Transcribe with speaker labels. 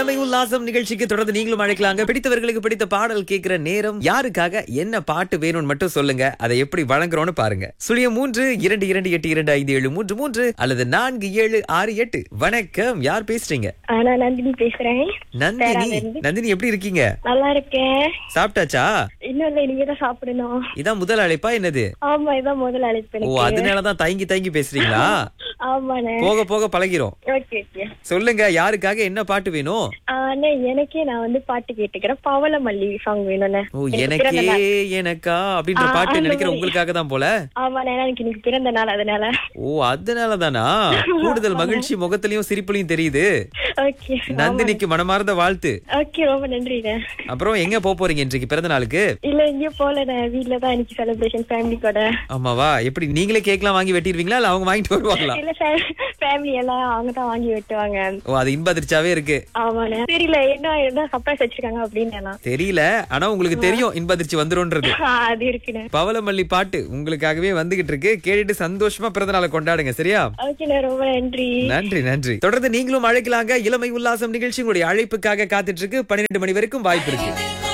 Speaker 1: இளமை உல்லாசம் நிகழ்ச்சிக்கு தொடர்ந்து நீங்களும் அழைக்கலாங்க பிடித்தவர்களுக்கு பிடித்த பாடல் கேட்கிற நேரம் யாருக்காக என்ன பாட்டு வேணும்னு மட்டும் சொல்லுங்க அதை எப்படி வழங்குறோம்னு பாருங்க சுழியம் மூன்று இரண்டு இரண்டு எட்டு இரண்டு ஐந்து ஏழு மூன்று மூன்று அல்லது நான்கு ஏழு ஆறு எட்டு வணக்கம் யார் பேசுறீங்க
Speaker 2: ஆ, நான் நந்தினி பேசுறேன்
Speaker 1: நந்தினி
Speaker 2: பேரால இருந்து.
Speaker 1: நந்தினி எப்படி இருக்கீங்க
Speaker 2: நல்லா இருக்கேன்
Speaker 1: சாப்பிட்டாச்சா
Speaker 2: இன்னும் இல்லை இனிமே தான் சாப்பிடணும்
Speaker 1: இதான் முதல் அழைப்பா என்னது
Speaker 2: ஆமா இதான் முதல் அழைப்பு
Speaker 1: ஓ
Speaker 2: எனக்கு
Speaker 1: அதனாலதான் தயங்கி தயங்கி பேசுறீங்களா
Speaker 2: ஆமாண்ணே
Speaker 1: போக போக பழகிறோம்
Speaker 2: ஓகே ஓகே
Speaker 1: சொல்லுங்க யாருக்காக என்ன பாட்டு வேணும்
Speaker 2: அண்ணே எனக்கே நான் வந்து பாட்டு கேட்டுக்கிறேன் பவளமல்லி சாங் வேணும்ண்ணே
Speaker 1: ஓ
Speaker 2: எனக்கு பிறந்த
Speaker 1: எனக்கே
Speaker 2: நாள்.
Speaker 1: எனக்கா அப்படின்ற
Speaker 2: ஆ,
Speaker 1: பாட்டு
Speaker 2: அந்த
Speaker 1: நினைக்கிற
Speaker 2: மாதிரி.
Speaker 1: உங்களுக்காக தான் போல
Speaker 2: ஆமாண்ணே ஏன்னா எனக்கு இன்னைக்கு பிறந்த நாள் அதனால
Speaker 1: ஓ அதனாலதானா கூடுதல் மகிழ்ச்சி முகத்திலயும் சிரிப்புலயும் தெரியுது
Speaker 2: ஓகே
Speaker 1: நந்தினிக்கு மனமார்ந்த வாழ்த்து
Speaker 2: ஓகே ரொம்ப நன்றிண்ணே
Speaker 1: அப்புறம் எங்க போக போறீங்க இன்றைக்கு பிறந்த நாளுக்கு
Speaker 2: இல்ல எங்கேயும் போலண்ணே வீட்ல தான் இன்னைக்கு செலிப்ரேஷன் ஃபேமிலி கூட
Speaker 1: ஆமாவா எப்படி நீங்களே கேக்லாம் வாங்கி வெட்டிடுவீங்களா இல்ல அவங்க வாங்கிட்டு வருவாங்களா
Speaker 2: இல்ல ஃபேமிலி எல்லாம் அவங்க தான் வாங்கி வெட்டுவாங்க
Speaker 1: ஓ அது இன்ப அதிர்ச்சியாவே இருக்கு
Speaker 2: ஆமாண்ணே தெரியல என்ன என்ன சர்ப்ரைஸ் வச்சிருக்காங்க அப்படின்னு நான்
Speaker 1: தெரியல ஆனா உங்களுக்கு தெரியும் இன்ப அதிர்ச்சி வந்துரும்ன்றது
Speaker 2: ஆ, அது இருக்குண்ணே
Speaker 1: பவளமல்லி பாட்டு உங்களுக்காகவே வந்துகிட்டு இருக்கு கேட்டுட்டு சந்தோஷமா பிறந்த நாளை கொண்டாடுங்க சரியா
Speaker 2: ஓகேண்ணே ரொம்ப நன்றி
Speaker 1: நன்றி நன்றி தொடர்ந்து நீங்களும் அழைக்கலாங்க இளமை உல்லாசம் நிகழ்ச்சி உங்களுடைய அழைப்புக்காக காத்துட்டு இருக்கு பன்னிரெண்டு மணி வரைக்கும் வாய்ப்பு இருக்கு